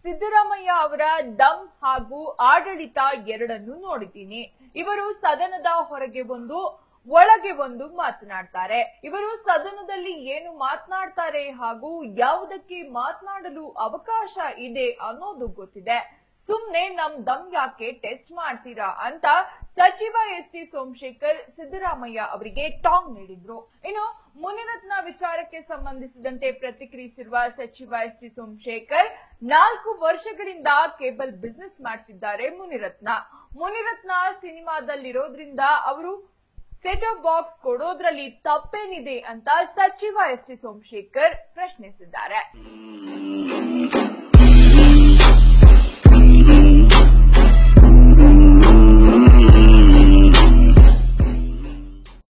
ಸಿದ್ದರಾಮಯ್ಯ ಅವರ ದಮ್ ಹಾಗೂ ಆಡಳಿತ ಎರಡನ್ನೂ ನೋಡಿದ್ದೀನಿ ಇವರು ಸದನದ ಹೊರಗೆ ಒಂದು ಒಳಗೆ ಒಂದು ಮಾತನಾಡ್ತಾರೆ ಇವರು ಸದನದಲ್ಲಿ ಏನು ಮಾತನಾಡ್ತಾರೆ ಹಾಗೂ ಯಾವುದಕ್ಕೆ ಮಾತನಾಡಲು ಅವಕಾಶ ಇದೆ ಅನ್ನೋದು ಗೊತ್ತಿದೆ ಸುಮ್ನೆ ನಮ್ ದಮ್ ಯಾಕೆ ಟೆಸ್ಟ್ ಮಾಡ್ತೀರಾ ಅಂತ ಸಚಿವ ಎಸ್ ಟಿ ಸೋಮಶೇಖರ್ ಸಿದ್ದರಾಮಯ್ಯ ಅವರಿಗೆ ಟಾಂಗ್ ನೀಡಿದ್ರು ಇನ್ನು ಮುನಿರತ್ನ ವಿಚಾರಕ್ಕೆ ಸಂಬಂಧಿಸಿದಂತೆ ಪ್ರತಿಕ್ರಿಯಿಸಿರುವ ಸಚಿವ ಎಸ್ ಟಿ ಸೋಮಶೇಖರ್ ನಾಲ್ಕು ವರ್ಷಗಳಿಂದ ಕೇಬಲ್ ಬಿಸಿನೆಸ್ ಮಾಡ್ತಿದ್ದಾರೆ ಮುನಿರತ್ನ ಮುನಿರತ್ನ ಸಿನಿಮಾದಲ್ಲಿರೋದ್ರಿಂದ ಅವರು ಸೆಟ್ ಆಫ್ ಬಾಕ್ಸ್ ಕೊಡೋದ್ರಲ್ಲಿ ತಪ್ಪೇನಿದೆ ಅಂತ ಸಚಿವ ಎಸ್ ಟಿ ಸೋಮಶೇಖರ್ ಪ್ರಶ್ನಿಸಿದ್ದಾರೆ